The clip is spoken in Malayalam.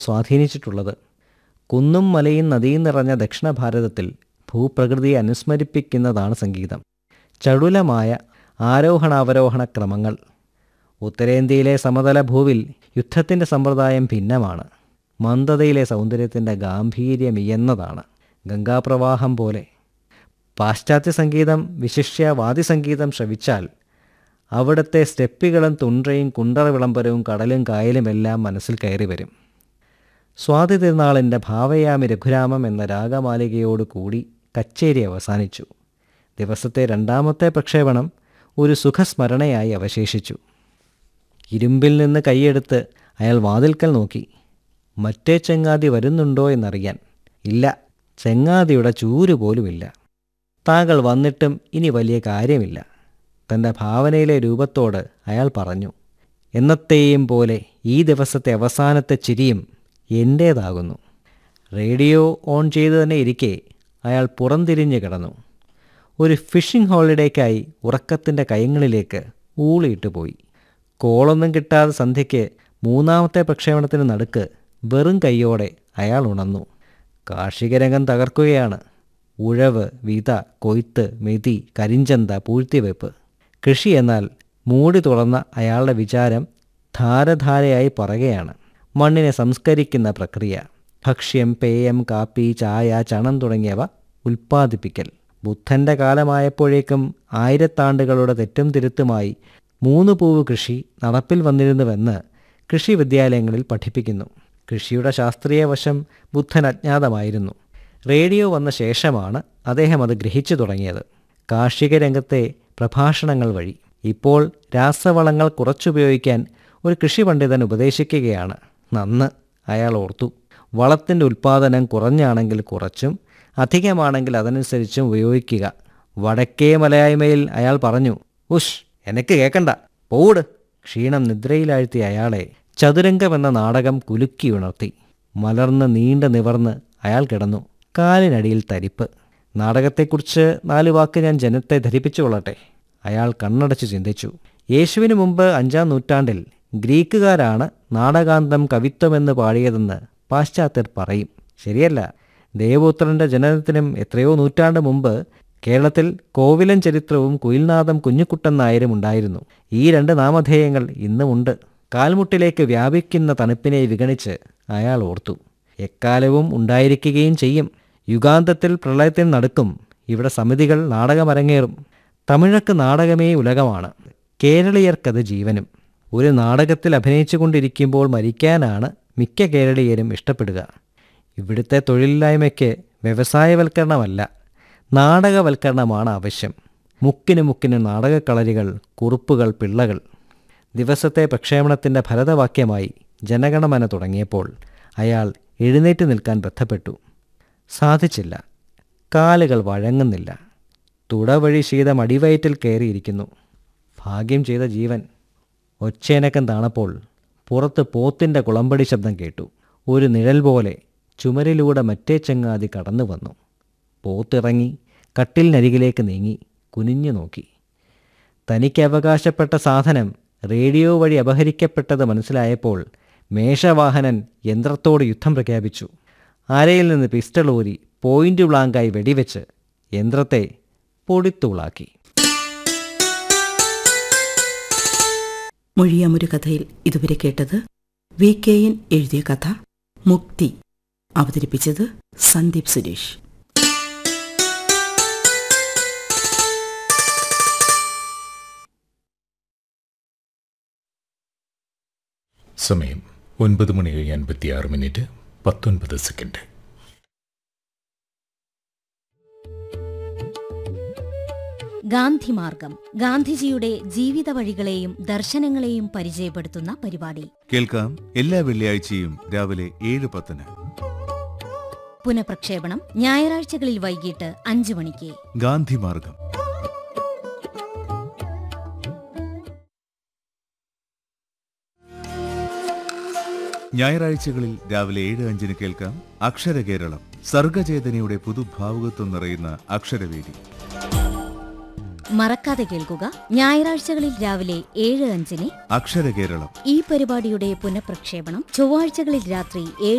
സ്വാധീനിച്ചിട്ടുള്ളത് കുന്നും മലയും നദിയും നിറഞ്ഞ ദക്ഷിണ ഭാരതത്തിൽ ഭൂപ്രകൃതിയെ അനുസ്മരിപ്പിക്കുന്നതാണ് സംഗീതം ചടുലമായ ആരോഹണാവരോഹണ ക്രമങ്ങൾ ഉത്തരേന്ത്യയിലെ സമതല ഭൂവിൽ യുദ്ധത്തിൻ്റെ സമ്പ്രദായം ഭിന്നമാണ് മന്ദതയിലെ സൗന്ദര്യത്തിൻ്റെ ഗാംഭീര്യം ഇയെന്നതാണ് ഗംഗാപ്രവാഹം പോലെ പാശ്ചാത്യ സംഗീതം വിശിഷ്യ വാദ്യസംഗീതം ശ്രവിച്ചാൽ അവിടുത്തെ സ്റ്റെപ്പികളും തുണ്ടയും കുണ്ടറ വിളംബരവും കടലും കായലുമെല്ലാം മനസ്സിൽ കയറി വരും സ്വാതി തിരുനാളിൻ്റെ ഭാവയാമി രഘുരാമം എന്ന രാഗമാലികയോട് കൂടി കച്ചേരി അവസാനിച്ചു ദിവസത്തെ രണ്ടാമത്തെ പ്രക്ഷേപണം ഒരു സുഖസ്മരണയായി അവശേഷിച്ചു ഇരുമ്പിൽ നിന്ന് കൈയെടുത്ത് അയാൾ വാതിൽക്കൽ നോക്കി മറ്റേ ചെങ്ങാതി വരുന്നുണ്ടോ എന്നറിയാൻ ഇല്ല ചെങ്ങാതിയുടെ ചൂര് പോലുമില്ല താങ്കൾ വന്നിട്ടും ഇനി വലിയ കാര്യമില്ല തൻ്റെ ഭാവനയിലെ രൂപത്തോട് അയാൾ പറഞ്ഞു എന്നത്തെയും പോലെ ഈ ദിവസത്തെ അവസാനത്തെ ചിരിയും എൻ്റേതാകുന്നു റേഡിയോ ഓൺ ചെയ്തു തന്നെ ഇരിക്കെ അയാൾ പുറംതിരിഞ്ഞ് കിടന്നു ഒരു ഫിഷിംഗ് ഹോളിഡേക്കായി ഉറക്കത്തിൻ്റെ കയങ്ങളിലേക്ക് ഊളിയിട്ട് പോയി കോളൊന്നും കിട്ടാതെ സന്ധ്യയ്ക്ക് മൂന്നാമത്തെ പ്രക്ഷേപണത്തിന് നടുക്ക് വെറും കൈയോടെ അയാൾ ഉണർന്നു കാർഷിക രംഗം തകർക്കുകയാണ് ഉഴവ് വിത കൊയ്ത്ത് മെതി കരിഞ്ചന്ത പൂഴ്ത്തിവെപ്പ് കൃഷി എന്നാൽ മൂടി തുറന്ന അയാളുടെ വിചാരം ധാരധാരയായി പറയുകയാണ് മണ്ണിനെ സംസ്കരിക്കുന്ന പ്രക്രിയ ഭക്ഷ്യം പേയം കാപ്പി ചായ ചണം തുടങ്ങിയവ ഉൽപ്പാദിപ്പിക്കൽ ബുദ്ധൻ്റെ കാലമായപ്പോഴേക്കും ആയിരത്താണ്ടുകളുടെ തെറ്റും തിരുത്തുമായി മൂന്ന് പൂവ് കൃഷി നടപ്പിൽ വന്നിരുന്നുവെന്ന് കൃഷി വിദ്യാലയങ്ങളിൽ പഠിപ്പിക്കുന്നു കൃഷിയുടെ ശാസ്ത്രീയ വശം ബുദ്ധൻ അജ്ഞാതമായിരുന്നു റേഡിയോ വന്ന ശേഷമാണ് അദ്ദേഹം അത് ഗ്രഹിച്ചു തുടങ്ങിയത് കാർഷിക രംഗത്തെ പ്രഭാഷണങ്ങൾ വഴി ഇപ്പോൾ രാസവളങ്ങൾ കുറച്ചുപയോഗിക്കാൻ ഒരു കൃഷി പണ്ഡിതൻ ഉപദേശിക്കുകയാണ് നന്ന് അയാൾ ഓർത്തു വളത്തിൻ്റെ ഉൽപ്പാദനം കുറഞ്ഞാണെങ്കിൽ കുറച്ചും അധികമാണെങ്കിൽ അതനുസരിച്ചും ഉപയോഗിക്കുക വടക്കേ മലയായ്മയിൽ അയാൾ പറഞ്ഞു ഉഷ് എനിക്ക് കേക്കണ്ട പോട് ക്ഷീണം നിദ്രയിലാഴ്ത്തിയ അയാളെ ചതുരംഗം എന്ന നാടകം കുലുക്കി ഉണർത്തി മലർന്ന് നീണ്ട നിവർന്ന് അയാൾ കിടന്നു കാലിനടിയിൽ തരിപ്പ് നാടകത്തെക്കുറിച്ച് നാല് വാക്ക് ഞാൻ ജനത്തെ ധരിപ്പിച്ചു കൊള്ളട്ടെ അയാൾ കണ്ണടച്ച് ചിന്തിച്ചു യേശുവിന് മുമ്പ് അഞ്ചാം നൂറ്റാണ്ടിൽ ഗ്രീക്കുകാരാണ് നാടകാന്തം കവിത്വമെന്ന് പാടിയതെന്ന് പാശ്ചാത്യർ പറയും ശരിയല്ല ദേവപുത്രൻ്റെ ജനനത്തിനും എത്രയോ നൂറ്റാണ്ട് മുമ്പ് കേരളത്തിൽ കോവിലൻ ചരിത്രവും കുയിൽനാഥം കുഞ്ഞുക്കുട്ടൻ നായരും ഉണ്ടായിരുന്നു ഈ രണ്ട് നാമധേയങ്ങൾ ഇന്നുമുണ്ട് കാൽമുട്ടിലേക്ക് വ്യാപിക്കുന്ന തണുപ്പിനെ വിഗണിച്ച് അയാൾ ഓർത്തു എക്കാലവും ഉണ്ടായിരിക്കുകയും ചെയ്യും യുഗാന്തത്തിൽ പ്രളയത്തിന് നടുക്കും ഇവിടെ സമിതികൾ നാടകമരങ്ങേറും തമിഴക്ക് നാടകമേ ഉലകമാണ് കേരളീയർക്കത് ജീവനും ഒരു നാടകത്തിൽ അഭിനയിച്ചു കൊണ്ടിരിക്കുമ്പോൾ മരിക്കാനാണ് മിക്ക കേരളീയരും ഇഷ്ടപ്പെടുക ഇവിടുത്തെ തൊഴിലില്ലായ്മയ്ക്ക് വ്യവസായവൽക്കരണമല്ല നാടകവൽക്കരണമാണ് ആവശ്യം മുക്കിന് മുക്കിന് നാടകക്കളരികൾ കുറുപ്പുകൾ പിള്ളകൾ ദിവസത്തെ പ്രക്ഷേപണത്തിൻ്റെ ഭരതവാക്യമായി ജനഗണമന തുടങ്ങിയപ്പോൾ അയാൾ എഴുന്നേറ്റ് നിൽക്കാൻ ബന്ധപ്പെട്ടു സാധിച്ചില്ല കാലുകൾ വഴങ്ങുന്നില്ല തുടവഴി ശീതം അടിവയറ്റിൽ കയറിയിരിക്കുന്നു ഭാഗ്യം ചെയ്ത ജീവൻ ഒച്ചേനക്കം താണപ്പോൾ പുറത്ത് പോത്തിൻ്റെ കുളമ്പടി ശബ്ദം കേട്ടു ഒരു നിഴൽ പോലെ ചുമരിലൂടെ മറ്റേ ചങ്ങാതി കടന്നു വന്നു പോത്തിറങ്ങി കട്ടിലിനരികിലേക്ക് നീങ്ങി കുനിഞ്ഞു നോക്കി തനിക്ക് അവകാശപ്പെട്ട സാധനം റേഡിയോ വഴി അപഹരിക്കപ്പെട്ടത് മനസ്സിലായപ്പോൾ മേഷവാഹനൻ യന്ത്രത്തോട് യുദ്ധം പ്രഖ്യാപിച്ചു അരയിൽ നിന്ന് പിസ്റ്റൾ ഊരി പോയിന്റ് ബ്ലാങ്കായി വെടിവെച്ച് യന്ത്രത്തെ പൊടിത്തൂളാക്കി മൊഴിയാമൊരു കഥയിൽ ഇതുവരെ കേട്ടത് വി കെ എൻ എഴുതിയ കഥ മുക്തി അവതരിപ്പിച്ചത് സന്ദീപ് സുരേഷ് സമയം ഒൻപത് മണി കഴിഞ്ഞ് അൻപത്തിയാറ് മിനിറ്റ് പത്തൊൻപത് സെക്കൻഡ് ഗാന്ധിമാർഗം ഗാന്ധിജിയുടെ ജീവിത വഴികളെയും ദർശനങ്ങളെയും പരിചയപ്പെടുത്തുന്ന പരിപാടി കേൾക്കാം എല്ലാ വെള്ളിയാഴ്ചയും രാവിലെ ഏഴ് പത്തിന് പുനഃപ്രക്ഷേപണം ഞായറാഴ്ചകളിൽ വൈകിട്ട് അഞ്ചു മണിക്ക് ഗാന്ധിമാർഗം ഞായറാഴ്ചകളിൽ രാവിലെ ഏഴ് അഞ്ചിന് കേൾക്കാം അക്ഷരകേരളം സർഗചേതനയുടെ പുതുഭാവുകത്വം നിറയുന്ന അക്ഷരവേദി മറക്കാതെ കേൾക്കുക ഞായറാഴ്ചകളിൽ രാവിലെ ഏഴ് അഞ്ചിന് അക്ഷര കേരളം ഈ പരിപാടിയുടെ പുനഃപ്രക്ഷേപണം ചൊവ്വാഴ്ചകളിൽ രാത്രി ഏഴ്